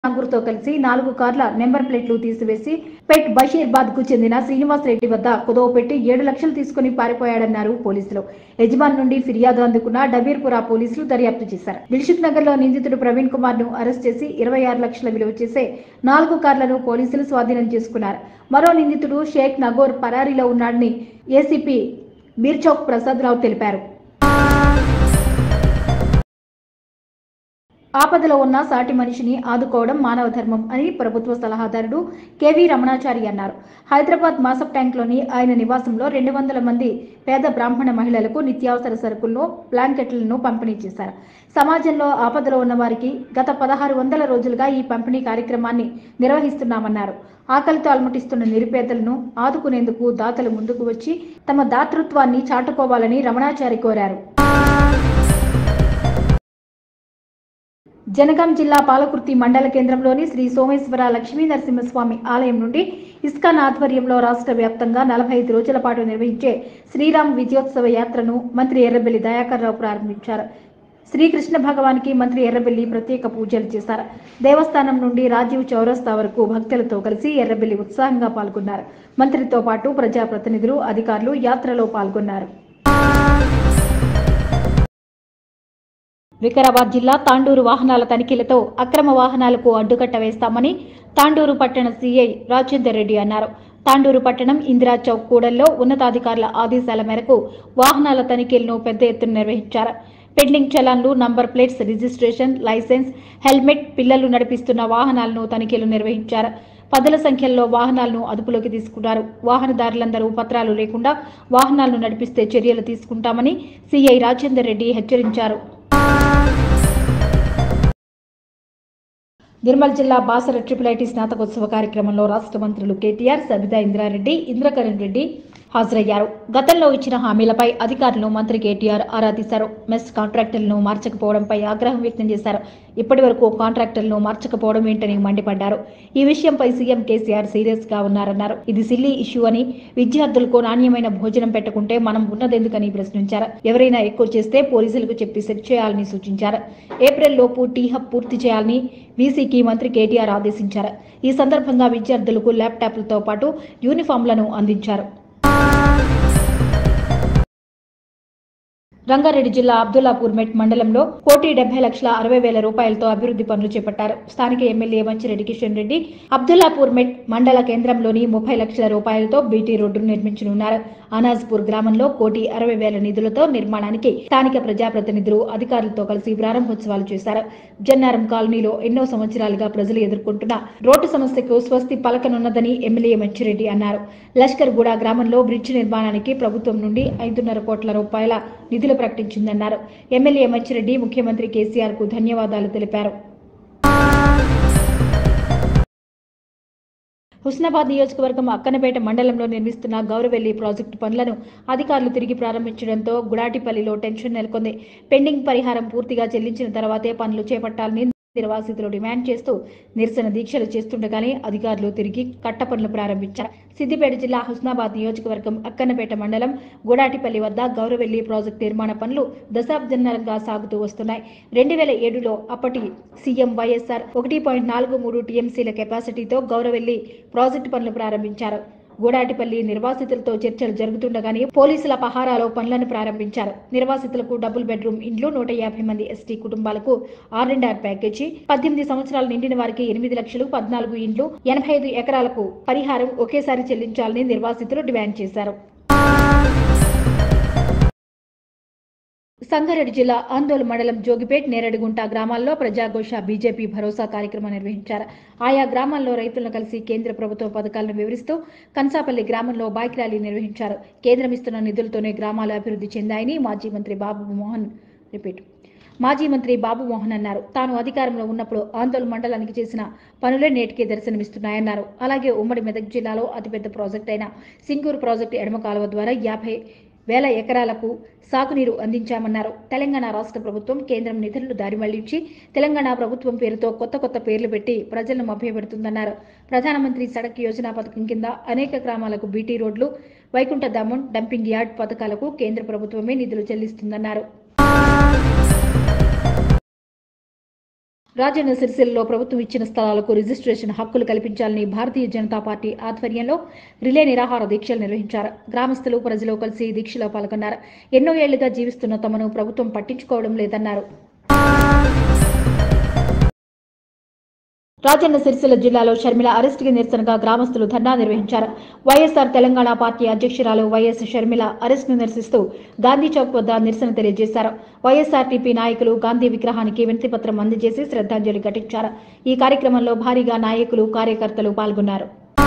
నాగూర్తో కలిసి నాలుగు కార్ల నెంబర్ ప్లేట్లు తీసివేసి పెట్ బషీర్బాద్ కు చెందిన శ్రీనివాస్ రెడ్డి వద్ద కుదవ పెట్టి ఏడు లక్షలు తీసుకుని పారిపోయాడన్నారు పోలీసులు యజమాని నుండి ఫిర్యాదు అందుకున్న డబీర్పురా పోలీసులు దర్యాప్తు చేశారు దిల్షుక్ నగర్ లో నిందితుడు ప్రవీణ్ కుమార్ ను అరెస్ట్ చేసి ఇరవై ఆరు లక్షల విలువ చేసే నాలుగు కార్లను పోలీసులు స్వాధీనం చేసుకున్నారు మరో నిందితుడు షేక్ నగోర్ పరారీలో ఉన్నాడని ఏసీపీ బీర్చౌక్ ప్రసాద్ రావు తెలిపారు ఆపదలో ఉన్న సాటి మనిషిని ఆదుకోవడం మానవ ధర్మం అని ప్రభుత్వ సలహాదారుడు కెవి రమణాచారి అన్నారు హైదరాబాద్ మాసప్ ట్యాంక్లోని ఆయన నివాసంలో రెండు వందల మంది పేద బ్రాహ్మణ మహిళలకు నిత్యావసర సరుకులను బ్లాంకెట్లను పంపిణీ చేశారు సమాజంలో ఆపదలో ఉన్న వారికి గత పదహారు వందల రోజులుగా ఈ పంపిణీ కార్యక్రమాన్ని నిర్వహిస్తున్నామన్నారు ఆకలితో అలమటిస్తున్న నిరుపేదలను ఆదుకునేందుకు దాతలు ముందుకు వచ్చి తమ దాతృత్వాన్ని చాటుకోవాలని రమణాచారి కోరారు జనగాం జిల్లా పాలకుర్తి మండల కేంద్రంలోని శ్రీ సోమేశ్వర లక్ష్మీ నరసింహస్వామి ఆలయం నుండి ఇస్కాన్ ఆధ్వర్యంలో రాష్ట్ర వ్యాప్తంగా నలభై ఐదు రోజుల పాటు నిర్వహించే శ్రీరామ్ విజయోత్సవ యాత్రను మంత్రి ఎర్రబెల్లి దయాకర్ రావు ప్రారంభించారు శ్రీకృష్ణ భగవానికి మంత్రి ఎర్రబెల్లి ప్రత్యేక పూజలు చేశారు దేవస్థానం నుండి రాజీవ్ చౌరస్తా వరకు భక్తులతో కలిసి ఎర్రబెల్లి ఉత్సాహంగా పాల్గొన్నారు మంత్రితో పాటు ప్రజాప్రతినిధులు అధికారులు యాత్రలో పాల్గొన్నారు వికారాబాద్ జిల్లా తాండూరు వాహనాల తనిఖీలతో అక్రమ వాహనాలకు అడ్డుకట్ట వేస్తామని తాండూరు పట్టణ సీఐ రాజేందర్ రెడ్డి అన్నారు తాండూరు పట్టణం ఇందిరా చౌక్ కూడల్లో ఉన్నతాధికారుల ఆదేశాల మేరకు వాహనాల తనిఖీలను పెద్ద ఎత్తున నిర్వహించారు పెండింగ్ చలాన్లు number plates registration licence helmet పిల్లలు నడిపిస్తున్న వాహనాలను తనిఖీలు నిర్వహించారు పదుల సంఖ్యలో వాహనాలను అదుపులోకి తీసుకున్నారు వాహనదారులందరూ పత్రాలు లేకుండా వాహనాలను నడిపిస్తే చర్యలు తీసుకుంటామని సీఐ రాజేందర్ రెడ్డి హెచ్చరించారు నిర్మల్ జిల్లా బాసర ట్రిపుల్ ఐటీ స్నాతకోత్సవ కార్యక్రమంలో రాష్ట్ర మంత్రులు కేటీఆర్ సబితా ఇంద్రారెడ్డి ఇంద్రకరణ్ రెడ్డి హాజరయ్యారు గతంలో ఇచ్చిన హామీలపై అధికారులు మంత్రి కేటీఆర్ ఆరా తీశారు మెస్ కాంట్రాక్టర్లను మార్చకపోవడంపై ఆగ్రహం వ్యక్తం చేశారు ఇప్పటి వరకు కాంట్రాక్టర్లను మార్చకపోవడం ఏంటని మండిపడ్డారు ఈ విషయంపై సీఎం కేసీఆర్ సీరియస్ గా ఉన్నారన్నారు ఇది సిల్లీ ఇష్యూ అని విద్యార్థులకు నాణ్యమైన భోజనం పెట్టకుంటే మనం ఉన్నదెందుకని ప్రశ్నించారు ఎవరైనా ఎక్కువ చేస్తే పోలీసులకు చెప్పి సెట్ చేయాలని సూచించారు ఏప్రిల్ లోపు టీ హబ్ పూర్తి చేయాలని వీసీకి మంత్రి కేటీఆర్ ఆదేశించారు ఈ సందర్భంగా విద్యార్థులకు ల్యాప్టాప్లతో పాటు యూనిఫామ్లను అందించారు రంగారెడ్డి జిల్లా అబ్దుల్లాపూర్ మెట్ మండలంలో కోటి డెబ్బై లక్షల అరవై వేల రూపాయలతో అభివృద్ధి పనులు చేపట్టారు స్థానిక ఎమ్మెల్యే మంచిరెడ్డి కిషన్ రెడ్డి అబ్దుల్లాపూర్ మెట్ మండల కేంద్రంలోని ముప్పై లక్షల రూపాయలతో బీటీ రోడ్డును నిర్మించనున్నారు అనాజ్పూర్ గ్రామంలో కోటి అరవై వేల నిధులతో నిర్మాణానికి స్థానిక ప్రజాప్రతినిధులు అధికారులతో కలిసి ప్రారంభోత్సవాలు చేశారు జన్నారం కాలనీలో ఎన్నో సంవత్సరాలుగా ప్రజలు ఎదుర్కొంటున్న రోడ్డు సమస్యకు స్వస్తి పలకనున్నదని ఎమ్మెల్యే మంచిరెడ్డి అన్నారు లష్కర్గూడ గ్రామంలో బ్రిడ్జ్ నిర్మాణానికి ప్రభుత్వం నుండి ఐదున్నర కోట్ల రూపాయల నిధులు ప్రకటించిందన్నారు ఎమ్మెల్యే మంచిరెడ్డి ముఖ్యమంత్రి కేసీఆర్ కు ధన్యవాదాలు తెలిపారు హుస్నాబాద్ నియోజకవర్గం అక్కనపేట మండలంలో నిర్మిస్తున్న గౌరవెల్లి ప్రాజెక్టు పనులను అధికారులు తిరిగి ప్రారంభించడంతో గుడాటిపల్లిలో టెన్షన్ నెలకొంది పెండింగ్ పరిహారం పూర్తిగా చెల్లించిన తర్వాతే పనులు చేపట్టాలని నిర్వాసితులు డిమాండ్ చేస్తూ నిరసన దీక్షలు చేస్తుండగానే అధికారులు తిరిగి కట్ట పనులు ప్రారంభించారు సిద్దిపేట జిల్లా హుస్నాబాద్ నియోజకవర్గం అక్కన్నపేట మండలం గుడాటిపల్లి వద్ద గౌరవెల్లి ప్రాజెక్టు నిర్మాణ పనులు దశాబ్దన్నరంగా సాగుతూ వస్తున్నాయి రెండు వేల ఏడులో అప్పటి సీఎం వైఎస్ఆర్ ఒకటి పాయింట్ నాలుగు మూడు టీఎంసీల కెపాసిటీతో గౌరవెల్లి ప్రాజెక్టు పనులు ప్రారంభించారు గూడాటిపల్లి నిర్వాసితులతో చర్చలు జరుగుతుండగానే పోలీసుల పహారాలో పనులను ప్రారంభించారు నిర్వాసితులకు డబుల్ బెడ్రూమ్ ఇండ్లు నూట యాభై మంది ఎస్టీ కుటుంబాలకు ఆర్ అండ్ ఆర్ ప్యాకేజీ పద్దెనిమిది సంవత్సరాలు నిండిన వారికి ఎనిమిది లక్షలు పద్నాలుగు ఇండ్లు ఎనభై ఐదు ఎకరాలకు పరిహారం ఒకేసారి చెల్లించాలని నిర్వాసితులు డిమాండ్ చేశారు సంగారెడ్డి జిల్లా ఆందోళన మండలం జోగిపేట్ నేరడిగుంట గ్రామాల్లో ప్రజాఘోష బీజేపీ భరోసా కార్యక్రమం నిర్వహించారు ఆయా గ్రామాల్లో రైతులను కలిసి కేంద్ర ప్రభుత్వ పథకాలను వివరిస్తూ కన్సాపల్లి గ్రామంలో బైక్ ర్యాలీ నిర్వహించారు కేంద్రం ఇస్తున్న నిధులతోనే గ్రామాలు అభివృద్ధి చెందాయని మాజీ మంత్రి బాబు మోహన్ రిపీట్ మాజీ మంత్రి బాబు మోహన్ అన్నారు తాను అధికారంలో ఉన్నప్పుడు ఆందోళన మండలానికి చేసిన పనులే నేటికి దర్శనమిస్తున్నాయన్నారు అలాగే ఉమ్మడి మెదక్ జిల్లాలో అతిపెద్ద ప్రాజెక్ట్ అయిన సింగూరు ప్రాజెక్టు ఎడమ కాలువ ద్వారా యాభై వేల ఎకరాలకు సాగునీరు అందించామన్నారు తెలంగాణ రాష్ట్ర ప్రభుత్వం కేంద్రం నిధులను దారి మళ్లించి తెలంగాణ ప్రభుత్వం పేరుతో కొత్త కొత్త పేర్లు పెట్టి ప్రజలను మభ్యపెడుతుందన్నారు ప్రధానమంత్రి సడక్ యోజన పథకం కింద అనేక గ్రామాలకు బీటీ రోడ్లు వైకుంఠ ధామం డంపింగ్ యార్డ్ పథకాలకు కేంద్ర ప్రభుత్వమే నిధులు చెల్లిస్తుందన్నారు రాజన్న సిరిసిల్లలో ప్రభుత్వం ఇచ్చిన స్థలాలకు రిజిస్ట్రేషన్ హక్కులు కల్పించాలని భారతీయ జనతా పార్టీ ఆధ్వర్యంలో రిలే నిరాహార దీక్షలు నిర్వహించారు గ్రామస్తులు ప్రజలు కలిసి ఈ దీక్షలో పాల్గొన్నారు ఎన్నో ఏళ్లుగా జీవిస్తున్న తమను ప్రభుత్వం పట్టించుకోవడం లేదన్నారు రాజన్న సిరిసిల్ల జిల్లాలో షర్మిల అరెస్టుకి నిరసనగా గ్రామస్తులు ధర్నా నిర్వహించారు వైఎస్ఆర్ తెలంగాణ పార్టీ అధ్యక్షురాలు వైఎస్ షర్మిల అరెస్టును నిరసిస్తూ గాంధీ చౌక్ వద్ద నిరసన తెలియజేశారు వైఎస్ఆర్టీపీ నాయకులు గాంధీ విగ్రహానికి వినతిపత్రం అందజేసి శ్రద్ధాంజలి ఘటించారు ఈ కార్యక్రమంలో భారీగా నాయకులు కార్యకర్తలు పాల్గొన్నారు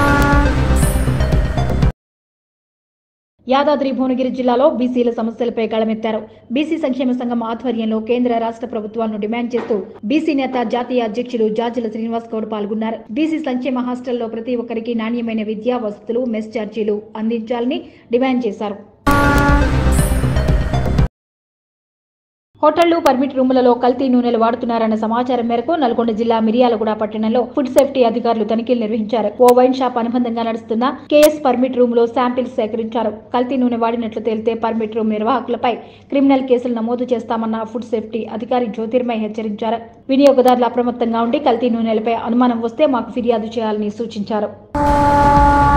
యాదాద్రి భువనగిరి జిల్లాలో బీసీల సమస్యలపై గళమెత్తారు బీసీ సంక్షేమ సంఘం ఆధ్వర్యంలో కేంద్ర రాష్ట్ర ప్రభుత్వాలను డిమాండ్ చేస్తూ బీసీ నేత జాతీయ అధ్యక్షులు జాజుల శ్రీనివాస్ గౌడ్ పాల్గొన్నారు బీసీ సంక్షేమ హాస్టల్లో ప్రతి ఒక్కరికి నాణ్యమైన విద్యా వసతులు మెస్ ఛార్జీలు అందించాలని డిమాండ్ చేశారు హోటళ్లు పర్మిట్ రూములలో కల్తీ నూనెలు వాడుతున్నారన్న సమాచారం మేరకు నల్గొండ జిల్లా మిరియాలగూడ పట్టణంలో ఫుడ్ సేఫ్టీ అధికారులు తనిఖీలు నిర్వహించారు ఓ వైన్ షాప్ అనుబంధంగా నడుస్తున్న కేఎస్ పర్మిట్ రూమ్ లో శాంపిల్స్ సేకరించారు కల్తీ నూనె వాడినట్లు తేలితే పర్మిట్ రూమ్ నిర్వాహకులపై క్రిమినల్ కేసులు నమోదు చేస్తామన్న ఫుడ్ సేఫ్టీ అధికారి జ్యోతిర్మయ్ హెచ్చరించారు వినియోగదారులు అప్రమత్తంగా ఉండి కల్తీ నూనెలపై అనుమానం వస్తే మాకు ఫిర్యాదు చేయాలని సూచించారు